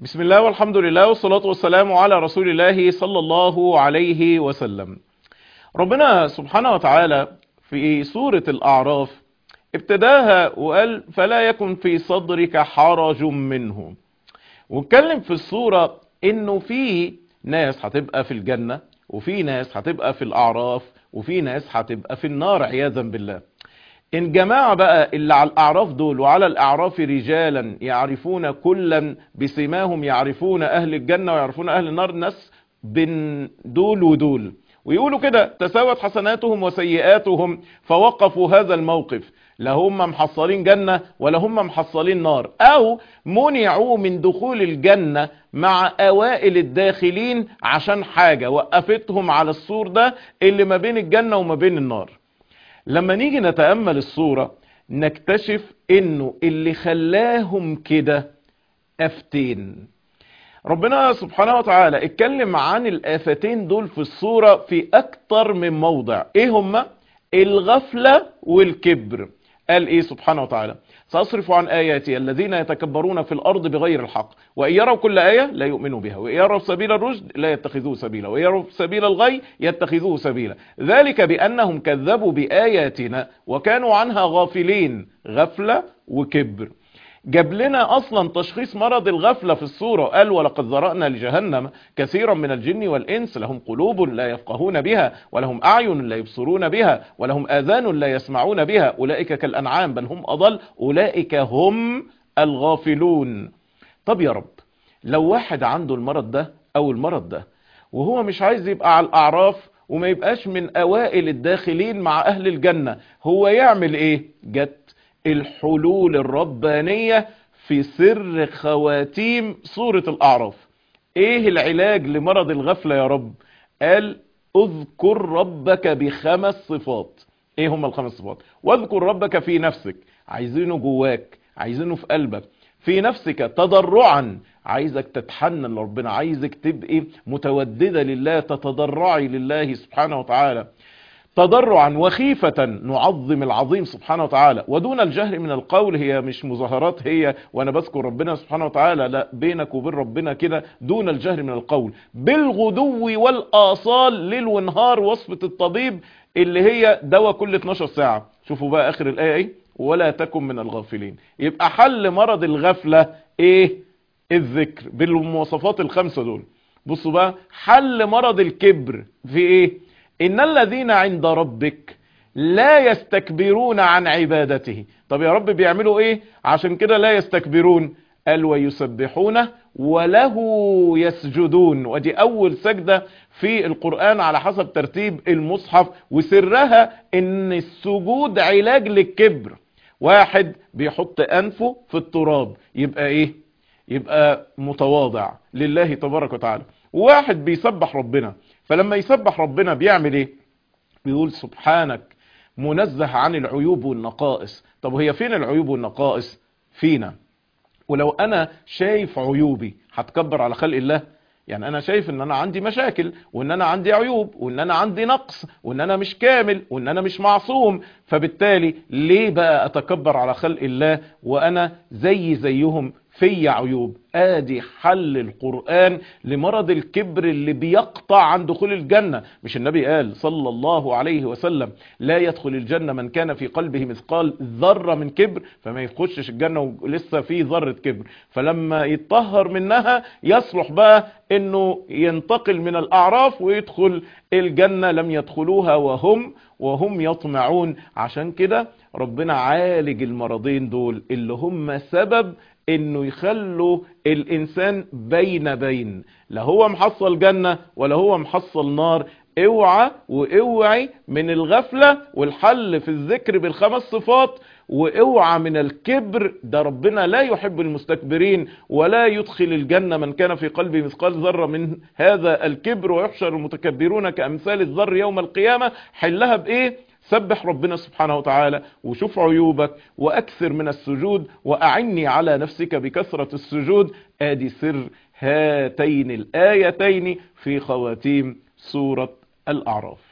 بسم الله والحمد لله والصلاة والسلام على رسول الله صلى الله عليه وسلم ربنا سبحانه وتعالى في سورة الأعراف ابتداها وقال فلا يكن في صدرك حرج منه واتكلم في السورة انه في ناس هتبقى في الجنة وفي ناس هتبقى في الأعراف وفي ناس هتبقى في النار عياذا بالله الجماعة بقى اللي على الأعراف دول وعلى الأعراف رجالا يعرفون كلا بسماهم يعرفون أهل الجنة ويعرفون أهل النار ناس بين دول ودول ويقولوا كده تساوت حسناتهم وسيئاتهم فوقفوا هذا الموقف لا هم محصلين جنة ولا هم محصلين نار او منعوا من دخول الجنة مع اوائل الداخلين عشان حاجة وقفتهم على السور ده اللي ما بين الجنة وما بين النار لما نيجي نتأمل الصورة نكتشف انه اللي خلاهم كده افتين ربنا سبحانه وتعالى اتكلم عن الافتين دول في الصورة في اكتر من موضع ايه هما الغفلة والكبر قال ايه سبحانه وتعالى سأصرف عن آياتي الذين يتكبرون في الأرض بغير الحق وإن يروا كل آية لا يؤمنوا بها وإن يروا سبيل الرشد لا يتخذوه سبيلا وإن يروا سبيل الغي يتخذوه سبيلا ذلك بأنهم كذبوا بآياتنا وكانوا عنها غافلين غفلة وكبر جاب لنا اصلا تشخيص مرض الغفلة في الصورة قال ولقد ذرأنا لجهنم كثيرا من الجن والانس لهم قلوب لا يفقهون بها ولهم اعين لا يبصرون بها ولهم اذان لا يسمعون بها اولئك كالانعام بل هم اضل اولئك هم الغافلون طب يا رب لو واحد عنده المرض ده او المرض ده وهو مش عايز يبقى على الاعراف وما يبقاش من اوائل الداخلين مع اهل الجنة هو يعمل ايه جت الحلول الربانية في سر خواتيم سورة الأعراف ايه العلاج لمرض الغفلة يا رب قال اذكر ربك بخمس صفات ايه هم الخمس صفات واذكر ربك في نفسك عايزينه جواك عايزينه في قلبك في نفسك تضرعا عايزك تتحنن لربنا عايزك تبقي متوددة لله تتضرعي لله سبحانه وتعالى تضرعا وخيفة نعظم العظيم سبحانه وتعالى ودون الجهر من القول هي مش مظاهرات هي وانا بذكر ربنا سبحانه وتعالى لا بينك وبين ربنا كده دون الجهر من القول بالغدو والآصال ليل ونهار وصفة الطبيب اللي هي دواء كل 12 ساعة شوفوا بقى اخر الآية ايه ولا تكن من الغافلين يبقى حل مرض الغفلة ايه الذكر بالمواصفات الخمسة دول بصوا بقى حل مرض الكبر في ايه ان الذين عند ربك لا يستكبرون عن عبادته طب يا رب بيعملوا ايه عشان كده لا يستكبرون قال ويسبحونه وله يسجدون ودي اول سجدة في القرآن على حسب ترتيب المصحف وسرها ان السجود علاج للكبر واحد بيحط انفه في التراب يبقى ايه يبقى متواضع لله تبارك وتعالى واحد بيسبح ربنا فلما يسبح ربنا بيعمل ايه بيقول سبحانك منزه عن العيوب والنقائص طب هي فين العيوب والنقائص فينا ولو انا شايف عيوبي هتكبر على خلق الله يعني انا شايف ان انا عندي مشاكل وان انا عندي عيوب وان انا عندي نقص وان انا مش كامل وان انا مش معصوم فبالتالي ليه بقى اتكبر على خلق الله وانا زي زيهم في عيوب ادي حل القرآن لمرض الكبر اللي بيقطع عن دخول الجنة مش النبي قال صلى الله عليه وسلم لا يدخل الجنة من كان في قلبه مثقال ذرة من كبر فما يخشش الجنة ولسه في ذرة كبر فلما يتطهر منها يصلح بقى انه ينتقل من الاعراف ويدخل الجنة لم يدخلوها وهم وهم يطمعون عشان كده ربنا عالج المرضين دول اللي هم سبب انه يخلوا الانسان بين بين لا هو محصل جنة ولا هو محصل نار اوعى واوعي من الغفلة والحل في الذكر بالخمس صفات واوعى من الكبر ده ربنا لا يحب المستكبرين ولا يدخل الجنة من كان في قلبه مثقال ذرة من هذا الكبر ويحشر المتكبرون كأمثال الذر يوم القيامة حلها بايه سبح ربنا سبحانه وتعالى وشوف عيوبك واكثر من السجود واعني على نفسك بكثرة السجود ادي سر هاتين الايتين في خواتيم سورة الاعراف